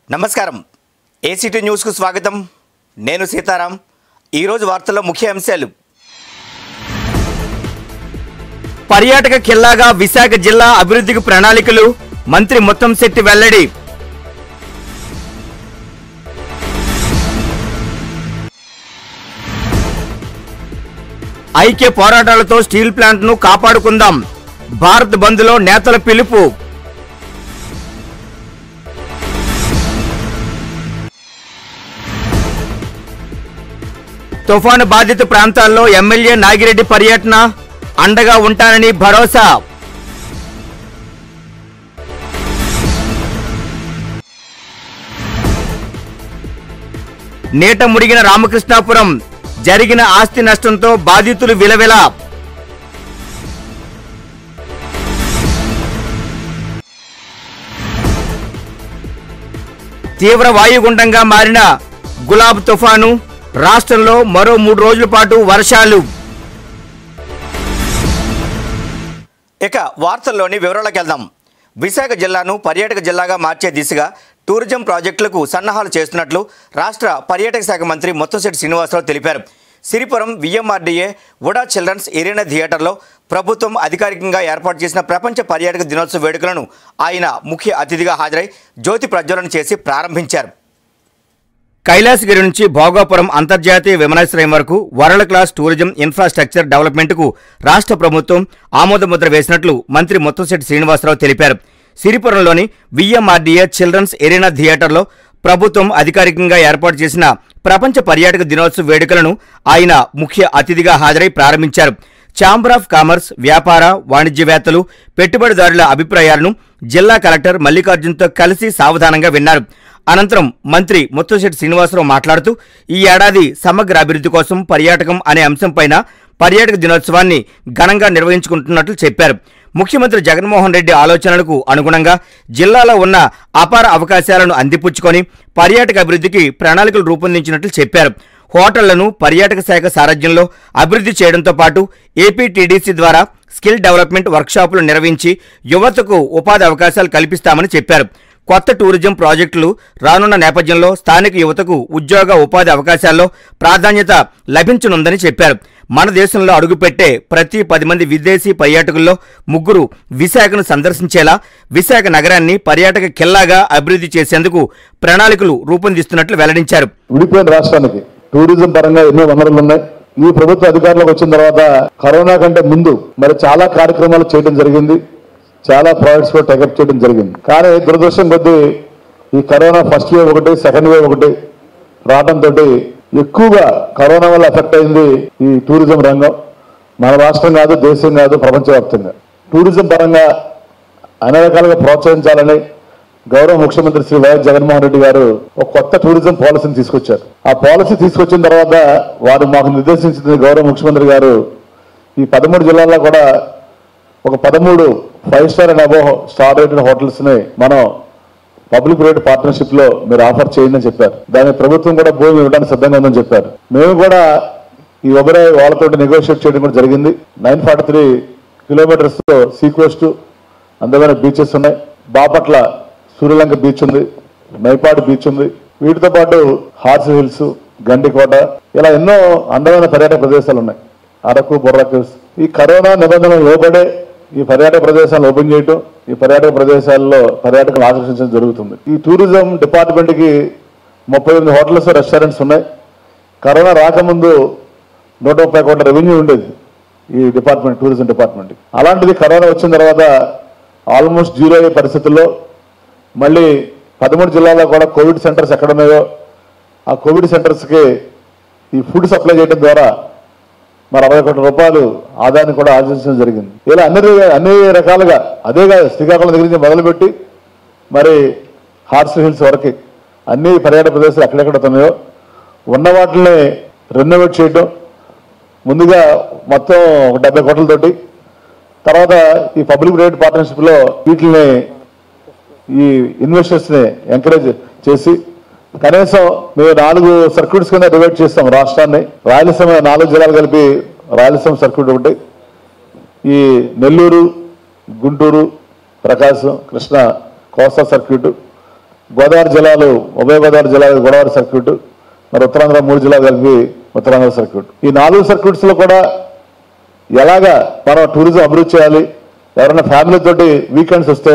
నమస్కారం ఏసీటీ న్యూస్కు స్వాగతం నేను సీతారాం ఈరోజు వార్తల్లో ముఖ్య అంశాలు పర్యాటక కిల్లాగా విశాఖ జిల్లా అభివృద్ధికి ప్రణాళికలు మంత్రి ముత్తంశెట్టి వెల్లడి ఐక్య పోరాటాలతో స్టీల్ ప్లాంట్ను కాపాడుకుందాం భారత్ బంద్లో నేతల పిలుపు తుఫాను బాధిత ప్రాంతాల్లో ఎమ్మెల్యే నాగిరెడ్డి పర్యటన అండగా ఉంటానని భరోసా నీట ముడిగిన రామకృష్ణాపురం జరిగిన ఆస్తి నష్టంతో బాధితులు విలవిల తీవ్ర వాయుగుండంగా మారిన గులాబ్ తుఫాను రాష్ట్రంలో మరో మూడు రోజుల పాటు వర్షాలు ఇక వార్తల్లోని వివరాలకు వెళ్దాం విశాఖ జిల్లాను పర్యాటక జిల్లాగా మార్చే దిశగా టూరిజం ప్రాజెక్టులకు సన్నాహాలు చేస్తున్నట్లు రాష్ట్ర పర్యాటక శాఖ మంత్రి ముత్తంశెట్టి శ్రీనివాసరావు తెలిపారు Siripuram VMRDA UDA children's arena థియేటర్లో ప్రభుత్వం అధికారికంగా ఏర్పాటు చేసిన ప్రపంచ పర్యాటక దినోత్సవ వేడుకలను ఆయన ముఖ్య అతిథిగా హాజరై జ్యోతి ప్రజ్వలన చేసి ప్రారంభించారు కైలాసగిరి నుంచి భోగాపురం అంతర్జాతీయ విమానాశ్రయం వరకు వరల్డ్ క్లాస్ టూరిజం ఇన్ఫ్రాస్ట్రక్చర్ డెవలప్మెంట్కు రాష్ట్ర ప్రభుత్వం ఆమోదముద్ర వేసినట్లు మంత్రి ముత్తంశెట్టి శ్రీనివాసరావు తెలిపారు సిరిపురంలోని విఎంఆర్డీఏ చిల్డ్రన్స్ ఎరీనా థియేటర్లో ప్రభుత్వం అధికారికంగా ఏర్పాటు చేసిన ప్రపంచ పర్యాటక దినోత్సవ వేడుకలను ఆయన ముఖ్య అతిథిగా హాజరై ప్రారంభించారు ఛాంబర్ ఆఫ్ కామర్స్ వ్యాపార వాణిజ్యవేత్తలు పెట్టుబడిదారుల అభిప్రాయాలను జిల్లా కలెక్టర్ మల్లికార్జున్తో కలిసి సావధానంగా విన్నారు అనంతరం మంత్రి ముత్తంశెట్టి శ్రీనివాసరావు మాట్లాడుతూ ఈ ఏడాది సమగ్ర అభివృద్ధి కోసం పర్యాటకం అనే అంశంపైన పర్యాటక దినోత్సవాన్ని ఘనంగా నిర్వహించుకుంటున్నట్లు చెప్పారు ముఖ్యమంత్రి జగన్మోహన్ రెడ్డి ఆలోచనలకు అనుగుణంగా జిల్లాలో ఉన్న అపార అవకాశాలను అందిపుచ్చుకొని పర్యాటక అభివృద్ధికి ప్రణాళికలు రూపొందించినట్లు చెప్పారు హోటళ్లను పర్యాటక శాఖ సారథ్యంలో అభివృద్ధి చేయడంతో పాటు ఏపీటీడీసీ ద్వారా స్కిల్ డెవలప్మెంట్ వర్క్షాపులు నిర్వహించి యువతకు ఉపాధి అవకాశాలు కల్పిస్తామని చెప్పారు కొత్త టూరిజం ప్రాజెక్టులు రానున్న నేపథ్యంలో స్థానిక యువతకు ఉద్యోగ ఉపాధి అవకాశాల్లో ప్రాధాన్యత లభించనుందని చెప్పారు మన దేశంలో అడుగుపెట్టే ప్రతి పది మంది విదేశీ పర్యాటకుల్లో ముగ్గురు విశాఖను సందర్శించేలా విశాఖ నగరాన్ని పర్యాటక కిల్లాగా అభివృద్ధి చేసేందుకు ప్రణాళికలు రూపొందిస్తున్నట్లు వెల్లడించారు విడిపోయిన రాష్ట్రానికి టూరిజం పరంగా ఎన్నో వనరులు ఉన్నాయి ఈ ప్రభుత్వ అధికారంలోకి వచ్చిన తర్వాత కరోనా కంటే ముందు మరి చాలా కార్యక్రమాలు చేయడం జరిగింది చాలా ప్రాజెక్ట్స్ కూడా టేకప్ చేయడం జరిగింది కానీ దురదృష్టం కొద్దీ ఈ కరోనా ఫస్ట్ వేవ్ ఒకటి సెకండ్ వేవ్ ఒకటి రావడంతో ఎక్కువగా కరోనా వల్ల ఎఫెక్ట్ అయింది ఈ టూరిజం రంగం మన రాష్ట్రం కాదు దేశం కాదు ప్రపంచవ్యాప్తంగా టూరిజం పరంగా అన్ని రకాలుగా ప్రోత్సహించాలని గౌరవ ముఖ్యమంత్రి శ్రీ వైఎస్ జగన్మోహన్ రెడ్డి గారు ఒక కొత్త టూరిజం పాలసీని తీసుకొచ్చారు ఆ పాలసీ తీసుకొచ్చిన తర్వాత వారు మాకు నిర్దేశించింది గౌరవ ముఖ్యమంత్రి గారు ఈ పదమూడు జిల్లాల్లో కూడా ఒక పదమూడు five star and above star rated hotels ని మనం పబ్లిక్ ప్రైవేట్ పార్ట్నర్షిప్ లో మీరు ఆఫర్ చేయండి అని చెప్పారు దాని ప్రభుత్వం కూడా భూమి ఇవ్వడానికి సిద్ధంగా ఉందని చెప్పారు మేము కూడా ఈ ఒబరే వాళ్ళతో నెగోషియేట్ చేయడం కూడా జరిగింది నైన్ ఫార్టీ త్రీ కిలోమీటర్స్ తో సీకోస్ట్ అందమైన బీచెస్ ఉన్నాయి బాపట్ల సూర్యలంక బీచ్ ఉంది మైపాడు బీచ్ ఉంది వీటితో పాటు హార్స్ హిల్స్ గండికోట ఇలా ఎన్నో అందమైన పర్యాటక ప్రదేశాలు ఉన్నాయి అరకు బొర్రా కేవ్స్ ఈ కరోనా నిబంధనలు లోబడే ఈ పర్యాటక ప్రదేశాలను ఓపెన్ చేయటం ఈ పర్యాటక ప్రదేశాల్లో పర్యాటకులు ఆకర్షించడం జరుగుతుంది ఈ టూరిజం డిపార్ట్మెంట్ కి ముప్పై ఎనిమిది హోటల్స్ రెస్టారెంట్స్ ఉన్నాయి కరోనా రాకముందు నూట ముప్పై కోట్ల రెవెన్యూ ఉండేది ఈ డిపార్ట్మెంట్ టూరిజం డిపార్ట్మెంట్ అలాంటిది కరోనా వచ్చిన తర్వాత ఆల్మోస్ట్ జీరో అయ్యే పరిస్థితుల్లో మళ్ళీ పదమూడు జిల్లాల్లో కూడా కోవిడ్ సెంటర్స్ ఎక్కడ ఉన్నాయో ఆ కోవిడ్ సెంటర్స్కి ఈ ఫుడ్ సప్లై చేయడం ద్వారా మరి అరవై కోట్ల రూపాయలు ఆదాయాన్ని కూడా ఆర్జించడం జరిగింది ఇలా అన్ని ర- అన్ని రకాలుగా అదే కాదు శ్రీకాకుళం దగ్గర నుంచి మొదలుపెట్టి మరి హార్స్ హిల్స్ వరకు అన్ని పర్యాటక ప్రదేశాలు ఎక్కడెక్కడ ఉన్నాయో ఉన్న వాటిని రెనోవేట్ చేయడం ముందుగా మొత్తం ఒక డెబ్బై కోట్లతోటి తర్వాత ఈ పబ్లిక్ ప్రైవేట్ పార్ట్నర్షిప్లో వీటిని ఈ ఇన్వెస్టర్స్ ని ఎంకరేజ్ చేసి కనీసం మేము నాలుగు సర్క్యూట్స్ కింద డివైడ్ చేస్తాం రాష్ట్రాన్ని రాయలసీమ నాలుగు జిల్లాలు కలిపి రాయలసీమ సర్క్యూట్ ఒకటి ఈ నెల్లూరు గుంటూరు ప్రకాశం కృష్ణ కోస్తా సర్క్యూట్ గోదావరి జిల్లాలు ఉభయ గోదావరి జిల్లాలు గోదావరి సర్క్యూట్ మరి ఉత్తరాంధ్ర మూడు జిల్లాలు కలిపి ఉత్తరాంధ్ర సర్క్యూట్ ఈ నాలుగు సర్క్యూట్స్ లో కూడా ఎలాగా మనం టూరిజం అభివృద్ధి చేయాలి ఎవరైనా ఫ్యామిలీ తోటి వీకెండ్స్ వస్తే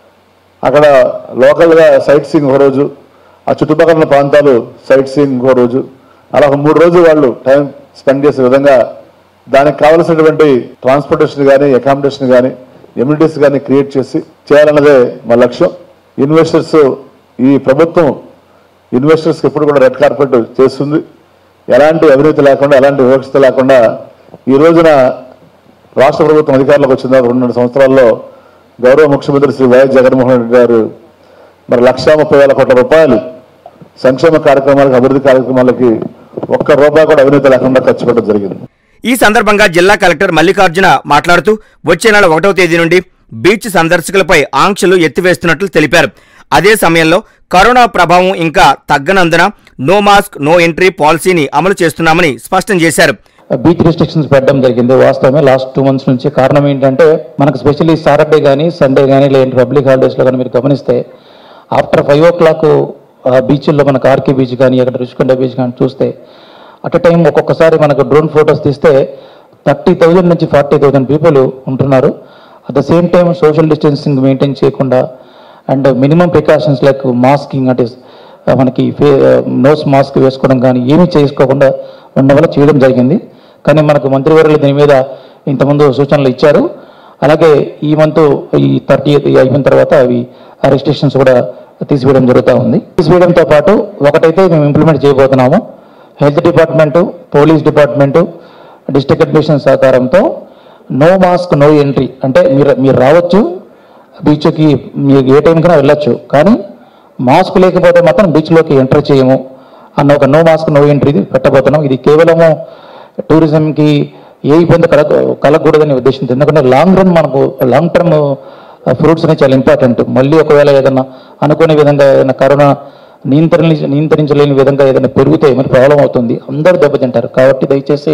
అక్కడ లోకల్గా సైట్ సీయింగ్ ఒక రోజు ఆ చుట్టుపక్కల ఉన్న ప్రాంతాలు సైట్ సీయింగ్ ఇంకో రోజు అలా ఒక మూడు రోజులు వాళ్ళు టైం స్పెండ్ చేసే విధంగా దానికి కావలసినటువంటి ట్రాన్స్పోర్టేషన్ కానీ అకామిడేషన్ కానీ ఎమ్యూనిటీస్ కానీ క్రియేట్ చేసి చేయాలన్నదే మా లక్ష్యం ఇన్వెస్టర్స్ ఈ ప్రభుత్వం ఇన్వెస్టర్స్కి ఎప్పుడు కూడా రెడ్ కార్పెట్ చేస్తుంది ఎలాంటి అవినీతి లేకుండా ఎలాంటి వివక్షత లేకుండా ఈ రోజున రాష్ట్ర ప్రభుత్వం అధికారంలోకి వచ్చిన తర్వాత రెండున్నర సంవత్సరాల్లో గౌరవ ముఖ్యమంత్రి శ్రీ వైఎస్ జగన్మోహన్ రెడ్డి గారు మరి లక్షా ముప్పై వేల కోట్ల రూపాయలు సంక్షేమ కార్యక్రమాలకు అభివృద్ధి కార్యక్రమాలకి ఒక్క రూపాయి కూడా అవినీతి లేకుండా ఖర్చు పెట్టడం జరిగింది ఈ సందర్భంగా జిల్లా కలెక్టర్ మల్లికార్జున మాట్లాడుతూ వచ్చే నెల ఒకటవ తేదీ నుండి బీచ్ సందర్శకులపై ఆంక్షలు ఎత్తివేస్తున్నట్లు తెలిపారు అదే సమయంలో కరోనా ప్రభావం ఇంకా తగ్గనందున నో మాస్క్ నో ఎంట్రీ పాలసీని అమలు చేస్తున్నామని స్పష్టం చేశారు బీచ్ రెస్ట్రిక్షన్స్ పెట్టడం జరిగింది వాస్తవమే లాస్ట్ టూ మంత్స్ నుంచి కారణం ఏంటంటే మనకు స్పెషల్లీ సాటర్డే కానీ సండే కానీ లేదంటే పబ్లిక్ హాలిడేస్లో కానీ మీరు గమనిస్తే ఆఫ్టర్ ఫైవ్ ఓ క్లాక్ బీచ్ల్లో మనకు ఆర్కే బీచ్ కానీ అక్కడ రుషికొండ బీచ్ కానీ చూస్తే అట్ టైం ఒక్కొక్కసారి మనకు డ్రోన్ ఫొటోస్ తీస్తే థర్టీ థౌజండ్ నుంచి ఫార్టీ థౌజండ్ పీపుల్ ఉంటున్నారు at the same time social distancing maintain చేయకుండా and minimum precautions like masking అంటే ఆ, మనకి ఫే నోస్ మాస్క్ వేసుకోవడం కానీ ఏమీ చేసుకోకుండా ఉండడం వల్ల చేయడం జరిగింది కానీ మనకు మంత్రివర్యులు దీని మీద ఇంతకుముందు సూచనలు ఇచ్చారు అలాగే ఈ మంత్ ఈ థర్టీ అయిపోయిన తర్వాత అవి ఆ రెస్ట్రిక్షన్స్ కూడా తీసివేయడం జరుగుతూ ఉంది తీసివేయడంతో పాటు ఒకటైతే మేము ఇంప్లిమెంట్ చేయబోతున్నాము health department police department district admission సహకారంతో నో మాస్క్ నో ఎంట్రీ అంటే మీరు మీరు రావచ్చు బీచ్కి మీరు ఏ టైం కన్నా వెళ్ళొచ్చు కానీ మాస్క్ లేకపోతే మాత్రం బీచ్లోకి ఎంటర్ చేయము అన్న ఒక నో మాస్క్ నో ఎంట్రీ పెట్టబోతున్నాం ఇది కేవలము టూరిజంకి ఏ ఇబ్బంది కలగ కలగకూడదనే ఉద్దేశంతో ఎందుకంటే లాంగ్ రన్ మనకు లాంగ్ టర్మ్ ఫ్రూట్స్ అనేవి చాలా ఇంపార్టెంట్ మళ్ళీ ఒకవేళ ఏదైనా అనుకునే విధంగా ఏదైనా కరోనా నియంత్రణ నియంత్రించలేని విధంగా ఏదైనా పెరిగితే మరి ప్రాబ్లం అవుతుంది అందరూ దెబ్బతింటారు కాబట్టి దయచేసి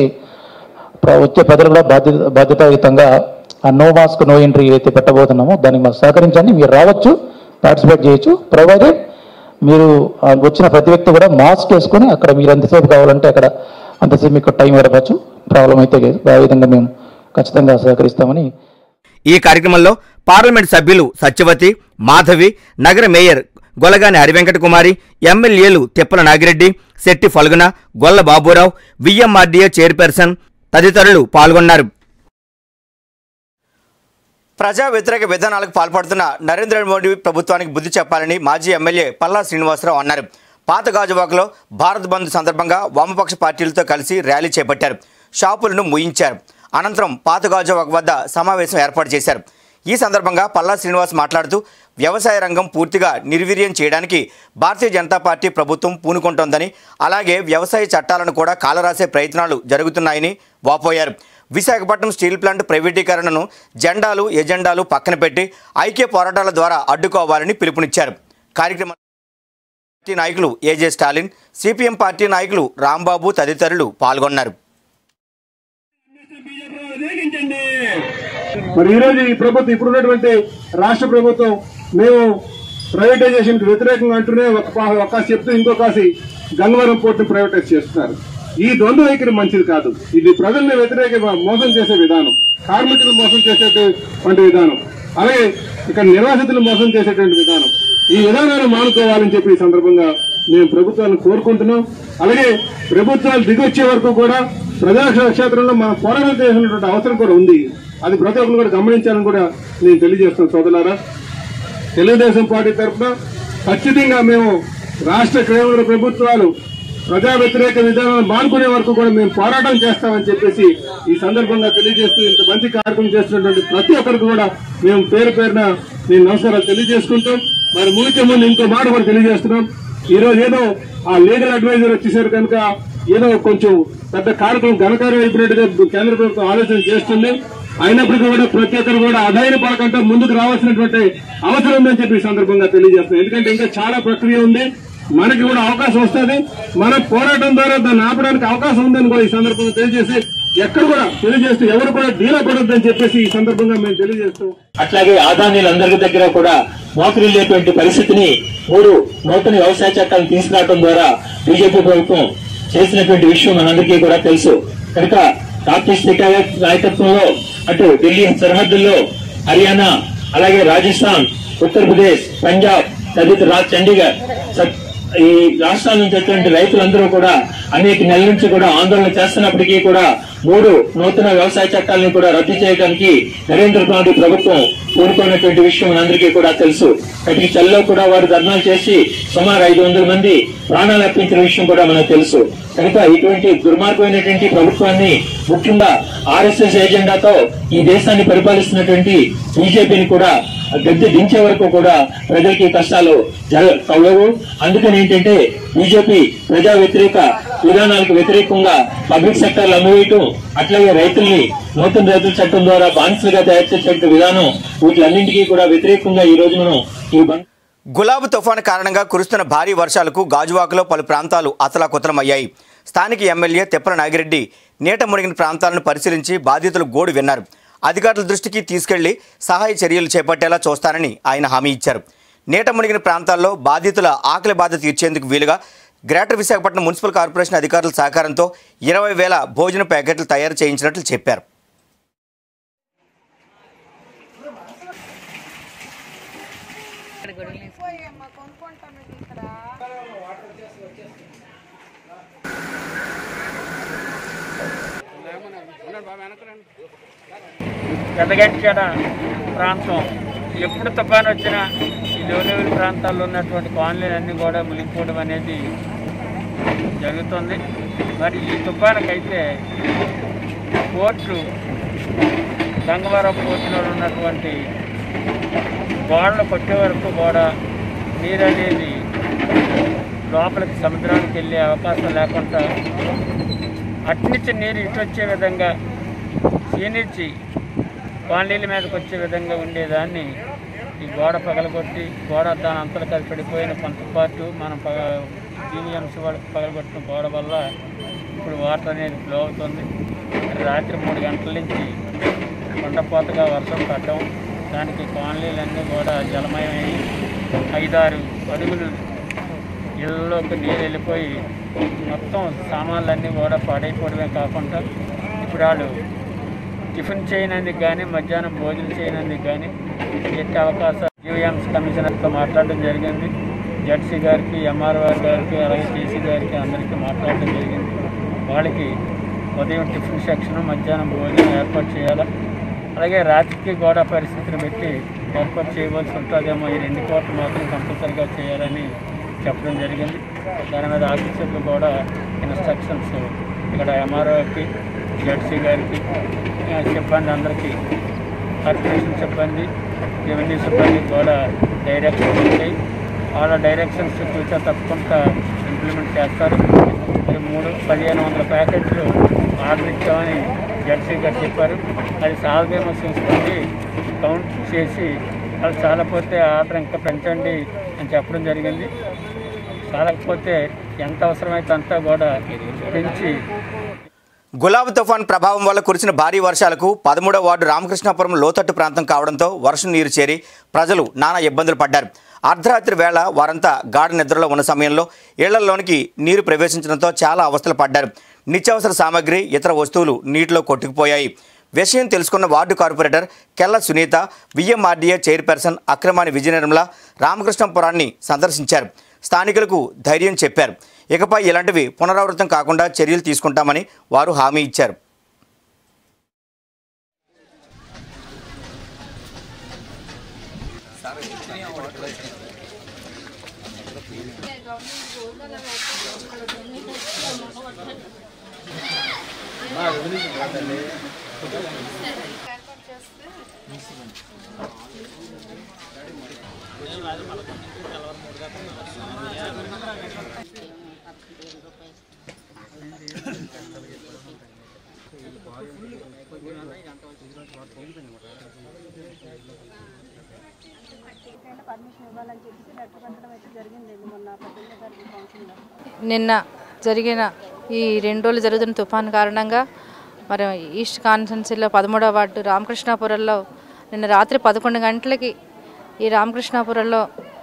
ప్ర- వచ్చే ప్రజలు కూడా బాధ్యత బాధ్యతాయుతంగా ఆ నో మాస్క్ నో ఎంట్రీ ఏదైతే పెట్టబోతున్నామో దానికి మాకు సహకరించండి మీరు రావచ్చు పార్టిసిపేట్ చేయొచ్చు ప్రొవైడెడ్ మీరు ఆ వచ్చిన ప్రతి వ్యక్తి కూడా మాస్క్ వేసుకొని అక్కడ మీరు ఎంతసేపు కావాలంటే అక్కడ అంతసేపు మీకు టైం గడపచ్చు ప్రాబ్లం అయితే లేదు ఆ విధంగా మేము ఖచ్చితంగా సహకరిస్తామని ఈ కార్యక్రమంలో పార్లమెంట్ సభ్యులు సత్యవతి మాధవి నగర మేయర్ గొలగాని హరివెంకట కుమారి ఎమ్మెల్యేలు తిప్పల నాగిరెడ్డి శెట్టి ఫల్గున గొల్ల బాబురావు విఎంఆర్డీఏ చైర్పర్సన్ తదితరులు పాల్గొన్నారు ప్రజా వ్యతిరేక విధానాలకు పాల్పడుతున్న నరేంద్ర మోడీ ప్రభుత్వానికి బుద్ధి చెప్పాలని మాజీ ఎమ్మెల్యే పల్లా శ్రీనివాసరావు అన్నారు పాత గాజువాకలో భారత్ బంద్ సందర్భంగా వామపక్ష పార్టీలతో కలిసి ర్యాలీ చేపట్టారు షాపులను ముయించారు అనంతరం పాత గాజువాక వద్ద సమావేశం ఏర్పాటు చేశారు ఈ సందర్భంగా పల్లా శ్రీనివాస్ మాట్లాడుతూ వ్యవసాయ రంగం పూర్తిగా నిర్వీర్యం చేయడానికి భారతీయ జనతా పార్టీ ప్రభుత్వం పూనుకుంటోందని అలాగే వ్యవసాయ చట్టాలను కూడా కాలరాసే ప్రయత్నాలు జరుగుతున్నాయని వాపోయారు విశాఖపట్నం స్టీల్ ప్లాంట్ ప్రైవేటీకరణను జెండాలు ఎజెండాలు పక్కన పెట్టి ఐక్య పోరాటాల ద్వారా అడ్డుకోవాలని పిలుపునిచ్చారు కార్యక్రమం పార్టీ నాయకులు ఏజే స్టాలిన్ సిపిఎం పార్టీ నాయకులు రాంబాబు తదితరులు పాల్గొన్నారు వ్యతిరేకించండి మరి ఈ రోజు ఈ ప్రభుత్వం ఇప్పుడున్నటువంటి రాష్ట్ర ప్రభుత్వం మేము ప్రైవేటైజేషన్ కి వ్యతిరేకంగా అంటూనే ఒక పా- ఒక చెప్తూ ఇంకో కాసి గంగవరం పోర్టును ప్రైవేటైజ్ చేస్తున్నారు ఈ ద్వంద్వ వైఖరి మంచిది కాదు ఇది ప్రజల్ని వ్యతిరేక మోసం చేసే విధానం కార్మికులు మోసం చేసేటువంటి విధానం అలాగే ఇక్కడ నిర్వాసితులు మోసం చేసేటువంటి విధానం ఈ విధానాన్ని మానుకోవాలని చెప్పి ఈ సందర్భంగా మేము ప్రభుత్వాన్ని కోరుకుంటున్నాం అలాగే ప్రభుత్వాలు దిగొచ్చే వరకు కూడా ప్రజాక్షేత్రంలో మనం పోరాటం చేసినటువంటి అవసరం కూడా ఉంది అది ప్రతి ఒక్కరు కూడా గమనించాలని కూడా నేను తెలియజేస్తున్నాను సోదరులారా తెలుగుదేశం పార్టీ తరఫున ఖచ్చితంగా మేము రాష్ట్ర కేంద్ర ప్రభుత్వాలు ప్రజా వ్యతిరేక విధానాలను మానుకునే వరకు కూడా మేము పోరాటం చేస్తామని చెప్పేసి ఈ సందర్భంగా తెలియజేస్తూ ఇంత మంచి కార్యక్రమం చేస్తున్నటువంటి ప్రతి ఒక్కరికి కూడా మేము పేరు పేరున నేను నమస్కారాలు తెలియజేసుకుంటాం మరి ముగితే ముందు ఇంకో మాట కూడా తెలియజేస్తున్నాం ఈ రోజు ఏదో ఆ లీగల్ అడ్వైజర్ వచ్చేసారు కనుక ఏదో కొంచెం పెద్ద కార్యక్రమం ఘనకార్యం అయిపోయినట్టుగా కేంద్ర ప్రభుత్వం ఆలోచన చేస్తుంది అయినప్పటికీ కూడా ప్రతి ఒక్కరు కూడా అధైర్య పడకుండా ముందుకు రావాల్సినటువంటి అవసరం ఉందని చెప్పి ఈ సందర్భంగా తెలియజేస్తున్నాం ఎందుకంటే ఇంకా చాలా ప్రక్రియ ఉంది మనకి కూడా అవకాశం వస్తుంది మన పోరాటం ద్వారా దాన్ని ఆపడానికి అవకాశం ఉందని కూడా ఈ సందర్భంగా తెలియజేసి ఎక్కడ కూడా తెలియజేస్తూ ఎవరు కూడా డీలా పడొద్దని చెప్పేసి ఈ సందర్భంగా మేము తెలియజేస్తూ అట్లాగే ఆదానీలందరి దగ్గర కూడా మోకరిల్లేటువంటి పరిస్థితిని మూడు నూతన వ్యవసాయ చట్టాలను తీసుకురావడం ద్వారా బీజేపీ ప్రభుత్వం చేసినటువంటి విషయం మనందరికీ కూడా తెలుసు కనుక డాక్టర్ టికాయత్ నాయకత్వంలో అటు ఢిల్లీ సరిహద్దుల్లో హర్యానా అలాగే రాజస్థాన్ ఉత్తరప్రదేశ్ పంజాబ్ తదితర రా- చండీగఢ్ సత్- ఈ రాష్ట్రాల నుంచి వచ్చినటువంటి రైతులందరూ కూడా అనేక నెలల నుంచి కూడా ఆందోళన చేస్తున్నప్పటికీ కూడా మూడు నూతన వ్యవసాయ చట్టాలను కూడా రద్దు చేయడానికి నరేంద్ర మోడీ ప్రభుత్వం కోరుకున్నటువంటి విషయం మనందరికీ కూడా తెలుసు ప్రతి చల్లో కూడా వారు ధర్నాలు చేసి సుమారు ఐదు వందల మంది ప్రాణాలు అర్పించిన విషయం కూడా మనకు తెలుసు కనుక ఇటువంటి దుర్మార్గమైనటువంటి ప్రభుత్వాన్ని ముఖ్యంగా ఆర్ఎస్ఎస్ ఎజెండాతో ఈ దేశాన్ని పరిపాలిస్తున్నటువంటి బీజేపీని కూడా గద్దె దించే వరకు కూడా ప్రజలకి కష్టాలు జర కలవు అందుకని ఏంటంటే బీజేపీ ప్రజా వ్యతిరేక విధానాలకు వ్యతిరేకంగా పబ్లిక్ సెక్టర్ అమ్మివేయటం అట్లాగే రైతుల్ని నూతన రైతుల చట్టం ద్వారా బానిసలుగా తయారు చేసే విధానం వీటిలన్నింటికీ కూడా వ్యతిరేకంగా ఈ రోజు మనం ఈ బంద్ గులాబ్ తుఫాను కారణంగా కురుస్తున్న భారీ వర్షాలకు గాజువాకలో పలు ప్రాంతాలు అతలాకుతలమయ్యాయి స్థానిక ఎమ్మెల్యే తెప్పల నాగిరెడ్డి నీట మునిగిన ప్రాంతాలను పరిశీలించి బాధితులు గోడు విన్నారు అధికారుల దృష్టికి తీసుకెళ్లి సహాయ చర్యలు చేపట్టేలా చూస్తానని ఆయన హామీ ఇచ్చారు నీట మునిగిన ప్రాంతాల్లో బాధితుల ఆకలి బాధ తీర్చేందుకు వీలుగా గ్రేటర్ విశాఖపట్నం మున్సిపల్ కార్పొరేషన్ అధికారుల సహకారంతో ఇరవై వేల భోజన ప్యాకెట్లు తయారు చేయించినట్లు చెప్పారు పెదగంచెడ ప్రాంతం ఎప్పుడు తుఫాను వచ్చినా ఈ లో లెవెల్ ప్రాంతాల్లో ఉన్నటువంటి కాలనీలన్నీ కూడా మునిగిపోవడం అనేది జరుగుతుంది మరి ఈ తుఫానుకైతే పోర్టు గంగవరం పోర్టులో ఉన్నటువంటి గోడలు కొట్టే వరకు కూడా నీరు అనేది లోపలికి సముద్రానికి వెళ్ళే అవకాశం లేకుండా అట్నుంచి నీరు ఇటు వచ్చే విధంగా సీనిచ్చి కాలనీల మీదకి వచ్చే విధంగా ఉండేదాన్ని ఈ గోడ పగలగొట్టి గోడ దాని అంతలు కలిసి పడిపోయిన కొంత పార్టు మనం పగ జీవీఎంసీ వాళ్ళకి పగలగొట్టిన గోడ వల్ల ఇప్పుడు వాటర్ అనేది ఫ్లో అవుతుంది రాత్రి మూడు గంటల నుంచి కొండపోతగా వర్షం పడడం దానికి కాలనీలన్నీ కూడా జలమయమై ఐదారు అడుగులు ఇళ్ళలోకి నీరు వెళ్ళిపోయి మొత్తం సామాన్లన్నీ కూడా పాడైపోవడమే కాకుండా ఇప్పుడు వాళ్ళు టిఫిన్ చేయనందుకు కానీ మధ్యాహ్నం భోజనం చేయనందుకు కానీ ఎట్టి అవకాశం యూఎంస్ కమిషనర్తో మాట్లాడడం జరిగింది జడ్సీ గారికి ఎంఆర్ఓ గారికి అలాగే టీసీ గారికి అందరికీ మాట్లాడడం జరిగింది వాళ్ళకి ఉదయం టిఫిన్ సెక్షన్ మధ్యాహ్నం భోజనం ఏర్పాటు చేయాలా అలాగే రాత్రికి కూడా పరిస్థితిని పెట్టి ఏర్పాటు చేయవలసి ఉంటుందేమో ఈ రెండు కోట్లు మాత్రం కంపల్సరిగా చేయాలని చెప్పడం జరిగింది దాని మీద ఆఫీసర్లు కూడా ఇన్స్ట్రక్షన్స్ ఇక్కడ ఎంఆర్ఓకి జడ్సీ గారికి ఆ, సిబ్బంది అందరికీ కార్పొరేషన్ సిబ్బంది రెవెన్యూ సిబ్బంది కూడా డైరెక్షన్స్ ఉంటాయి వాళ్ళ డైరెక్షన్స్ చూసా తప్పకుండా ఇంప్లిమెంట్ చేస్తారు మరి మూడు పదిహేను వందల ప్యాకెట్లు ఆర్డర్ ఇచ్చామని జడ్సీ గారు చెప్పారు అది సాల్వేమో చూసుకొని కౌంట్ చేసి అది చాలకపోతే ఆర్డర్ ఇంకా పెంచండి అని చెప్పడం జరిగింది చాలకపోతే ఎంత అవసరమైతే అంతా కూడా పెంచి గులాబ్ తుఫాన్ ప్రభావం వల్ల కురిసిన భారీ వర్షాలకు పదమూడవ వార్డు రామకృష్ణాపురం లోతట్టు ప్రాంతం కావడంతో వర్షం నీరు చేరి ప్రజలు నానా ఇబ్బందులు పడ్డారు అర్ధరాత్రి వేళ వారంతా గాఢ నిద్రలో ఉన్న సమయంలో ఇళ్లలోనికి నీరు ప్రవేశించడంతో చాలా అవస్థలు పడ్డారు నిత్యావసర సామాగ్రి ఇతర వస్తువులు నీటిలో కొట్టుకుపోయాయి విషయం తెలుసుకున్న ward corporator Kella Sunitha VMRDA chairperson Akramani Vijayanirmala రామకృష్ణపురాన్ని సందర్శించారు స్థానికులకు ధైర్యం చెప్పారు ఇకపై ఇలాంటివి పునరావృతం కాకుండా చర్యలు తీసుకుంటామని వారు హామీ ఇచ్చారు పర్మిషన్ ఇవ్వాలని చెప్పి లెటర్ పెట్టడం అయితే జరిగిందండి మొన్న పద్దెనిమిదో తారీఖు కౌన్సిల్లో నిన్న జరిగిన ఈ రెండు రోజులు జరుగుతున్న తుఫాన్ కారణంగా మరి ఈస్ట్ కాన్స్టెన్సీలో పదమూడవ వార్డు రామకృష్ణాపురంలో నిన్న రాత్రి పదకొండు గంటలకి ఈ రామకృష్ణాపురంలో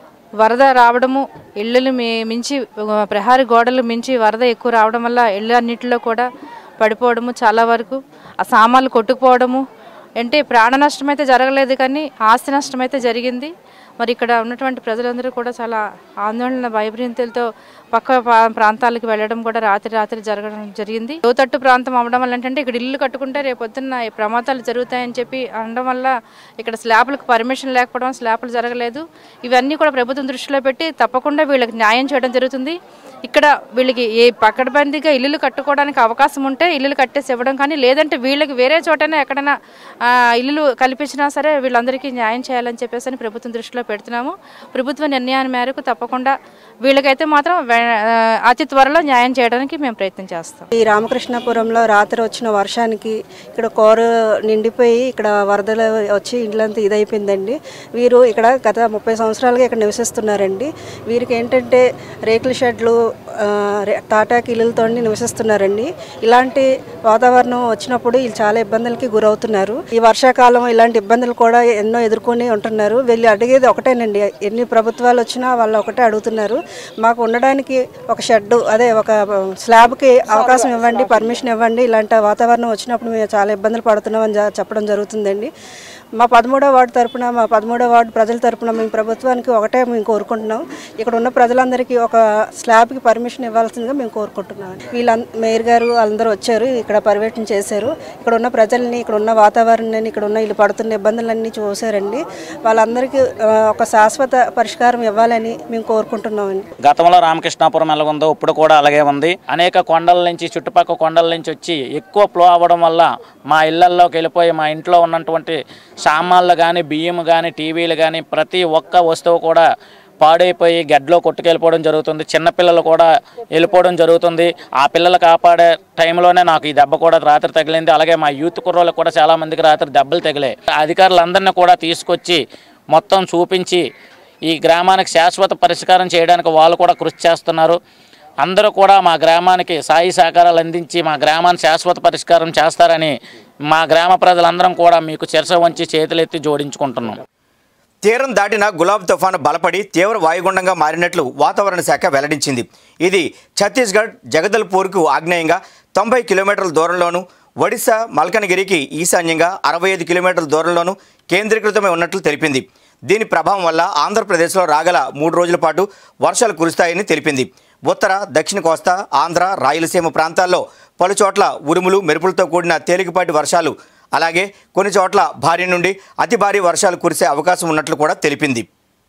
వరద రావడము ఇళ్ళలు మీ మించి ప్రహారీ గోడలు మించి వరద ఎక్కువ రావడం వల్ల ఇళ్ళు అన్నింటిలో కూడా పడిపోవడము చాలా వరకు ఆ సామాన్లు కొట్టుకుపోవడము అంటే ప్రాణ నష్టం అయితే జరగలేదు కానీ ఆస్తి నష్టం అయితే జరిగింది మరి ఇక్కడ ఉన్నటువంటి ప్రజలందరూ కూడా చాలా ఆందోళన భయభ్రాంతులతో పక్క పా- ప్రాంతాలకు వెళ్ళడం కూడా రాత్రి రాత్రి జరగడం జరిగింది లోతట్టు ప్రాంతం అవ్వడం వల్ల ఏంటంటే ఇక్కడ ఇల్లు కట్టుకుంటే రేపు పొద్దున్న ఈ ప్రమాదాలు జరుగుతాయని చెప్పి అనడం వల్ల ఇక్కడ స్లాబ్లకు పర్మిషన్ లేకపోవడం స్లాబ్లు జరగలేదు ఇవన్నీ కూడా ప్రభుత్వం దృష్టిలో పెట్టి తప్పకుండా వీళ్ళకి న్యాయం చేయడం జరుగుతుంది ఇక్కడ వీళ్ళకి ఏ పక్కడబందీగా ఇల్లులు కట్టుకోవడానికి అవకాశం ఉంటే ఇల్లులు కట్టేసి ఇవ్వడం కానీ లేదంటే వీళ్ళకి వేరే చోటైనా ఎక్కడైనా ఆ, ఇల్లులు కల్పించినా సరే వీళ్ళందరికీ న్యాయం చేయాలని చెప్పేసి అని ప్రభుత్వం దృష్టిలో పెడుతున్నాము ప్రభుత్వ నిర్ణయాన్ని మేరకు తప్పకుండా వీళ్ళకైతే మాత్రం వే- ఆ, అతి త్వరలో న్యాయం చేయడానికి మేము ప్రయత్నం చేస్తాం ఈ రామకృష్ణాపురంలో రాత్రి వచ్చిన వర్షానికి ఇక్కడ కోరు నిండిపోయి ఇక్కడ వరదలు వచ్చి ఇళ్ళంతా ఇదైపోయిందండి వీరు ఇక్కడ గత ముప్పై సంవత్సరాలుగా ఇక్కడ నివసిస్తున్నారండి వీరికి ఏంటంటే రేకుల షెడ్లు ఆ, రే- తాటాకి ఇళ్ళతో నివసిస్తున్నారండి ఇలాంటి వాతావరణం వచ్చినప్పుడు వీళ్ళు చాలా ఇబ్బందులకి గురవుతున్నారు ఈ వర్షాకాలం ఇలాంటి ఇబ్బందులు కూడా ఎన్నో ఎదుర్కొని ఉంటున్నారు వీళ్ళు అడిగేది ఒకటేనండి ఎన్ని ప్రభుత్వాలు వచ్చినా వాళ్ళు ఒకటే అడుగుతున్నారు మాకు ఉండడానికి ఒక షెడ్ అదే ఒక స్లాబ్కి అవకాశం ఇవ్వండి పర్మిషన్ ఇవ్వండి ఇలాంటి వాతావరణం వచ్చినప్పుడు మేము చాలా ఇబ్బందులు పడుతున్నామని జ- చెప్పడం జరుగుతుందండి మా పదమూడో వార్డు తరపున మా పదమూడో వార్డు ప్రజల తరపున మేము ప్రభుత్వానికి ఒకటే మేము కోరుకుంటున్నాం ఇక్కడ ఉన్న ప్రజలందరికీ ఒక స్లాబ్కి పర్మిషన్ ఇవ్వాల్సిందిగా మేము కోరుకుంటున్నాం వీళ్ళ మేయర్ గారు వాళ్ళందరూ వచ్చారు ఇక్కడ పర్యటన చేశారు ఇక్కడ ఉన్న ప్రజల్ని ఇక్కడ ఉన్న వాతావరణాన్ని ఇక్కడ ఉన్న వీళ్ళు పడుతున్న ఇబ్బందులన్నీ చూశారండి వాళ్ళందరికీ ఆ, ఒక శాశ్వత పరిష్కారం ఇవ్వాలని మేము కోరుకుంటున్నామండి గతంలో రామకృష్ణాపురం ఎలా ఉందో ఇప్పుడు కూడా అలాగే ఉంది అనేక కొండల నుంచి చుట్టుపక్కల కొండల నుంచి వచ్చి ఎక్కువ ఫ్లో అవ్వడం వల్ల మా ఇళ్లల్లోకి వెళ్ళిపోయి మా ఇంట్లో ఉన్నటువంటి సామాన్లు కానీ బియ్యం కానీ టీవీలు కానీ ప్రతి ఒక్క వస్తువు కూడా పాడైపోయి గడ్డలో కొట్టుకెళ్ళిపోవడం జరుగుతుంది చిన్నపిల్లలు కూడా వెళ్ళిపోవడం జరుగుతుంది ఆ పిల్లలు కాపాడే టైంలోనే నాకు ఈ దెబ్బ కూడా రాత్రి తగిలింది అలాగే మా యూత్ కుర్రోళ్ళకి కూడా చాలా మందికి రాత్రి దెబ్బలు తగిలాయి అధికారులందరినీ కూడా తీసుకొచ్చి మొత్తం చూపించి ఈ గ్రామానికి శాశ్వత పరిష్కారం చేయడానికి వాళ్ళు కూడా కృషి చేస్తున్నారు అందరూ కూడా మా గ్రామానికి సాయి సహకారాలు అందించి మా గ్రామాన్ని శాశ్వత పరిష్కారం చేస్తారని మా గ్రామ ప్రజలందరం కూడా మీకు చిరస వంచి చేతులెత్తి జోడించుకుంటున్నాం తీరం దాటిన గులాబ్ తుఫాను బలపడి తీవ్ర వాయుగుండంగా మారినట్లు వాతావరణ శాఖ వెల్లడించింది ఇది ఛత్తీస్గఢ్ జగదల్పూర్కు ఆగ్నేయంగా తొంభై కిలోమీటర్ల దూరంలోను ఒడిశా మల్కనగిరికి ఈశాన్యంగా అరవై ఐదు కిలోమీటర్ల దూరంలోనూ కేంద్రీకృతమై ఉన్నట్లు తెలిపింది దీని ప్రభావం వల్ల ఆంధ్రప్రదేశ్లో రాగల మూడు రోజుల పాటు వర్షాలు కురుస్తాయని తెలిపింది ఉత్తర దక్షిణ కోస్తా ఆంధ్ర రాయలసీమ ప్రాంతాల్లో పలు చోట్ల ఉరుములు మెరుపులతో కూడిన తేలికపాటి వర్షాలు అలాగే కొన్ని చోట్ల భారీ నుండి అతి భారీ వర్షాలు కురిసే అవకాశం ఉన్నట్లు కూడా తెలిపింది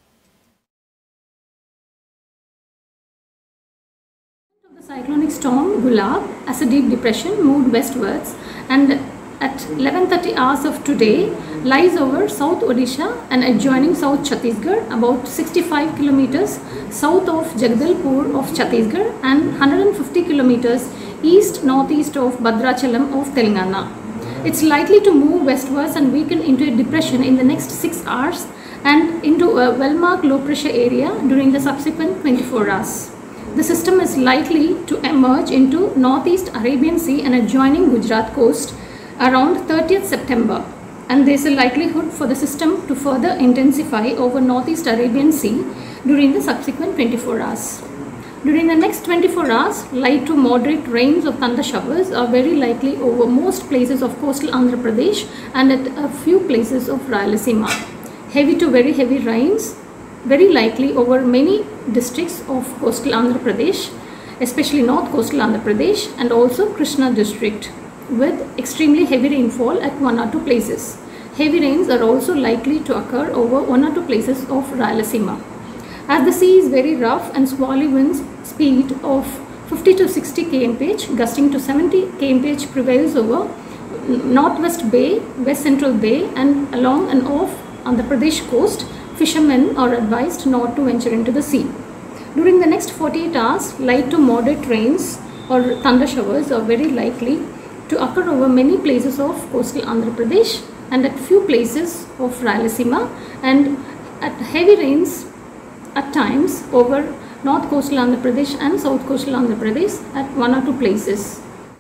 The cyclonic storm Gulab as a deep depression moved westwards and at 11:30 hours of today lies over South Odisha and adjoining South Chhattisgarh about 65 kilometers south of Jagdalpur of Chhattisgarh and 150 kilometers east northeast of Bhadrachalam of Telangana. It's likely to move westwards and weaken into a depression in the next 6 hours and into a well-marked low pressure area during the subsequent 24 hours. The system is likely to emerge into northeast Arabian Sea and adjoining Gujarat coast around 30th September and there is a likelihood for the system to further intensify over northeast Arabian Sea during the subsequent 24 hours. During the next 24 hours, light to moderate rains of thunder showers are very likely over most places of coastal Andhra Pradesh and at a few places of Rayalaseema. Heavy to very heavy rains very likely over many districts of coastal Andhra Pradesh, especially north coastal Andhra Pradesh and also Krishna district with extremely heavy rainfall at one or two places. Heavy rains are also likely to occur over one or two places of Rayalaseema. As the sea is very rough and squally winds speed of 50 to 60 kmph, gusting to 70 kmph prevails over Northwest Bay, West Central Bay, and along and off Andhra Pradesh coast, fishermen are advised not to venture into the sea. During the next 48 hours, light to moderate rains or thunder showers are very likely to occur over many places of coastal Andhra Pradesh and at few places of Rayalaseema and at heavy rains at times over north coastal Andhra Pradesh and south coastal Andhra Pradesh at one or two places.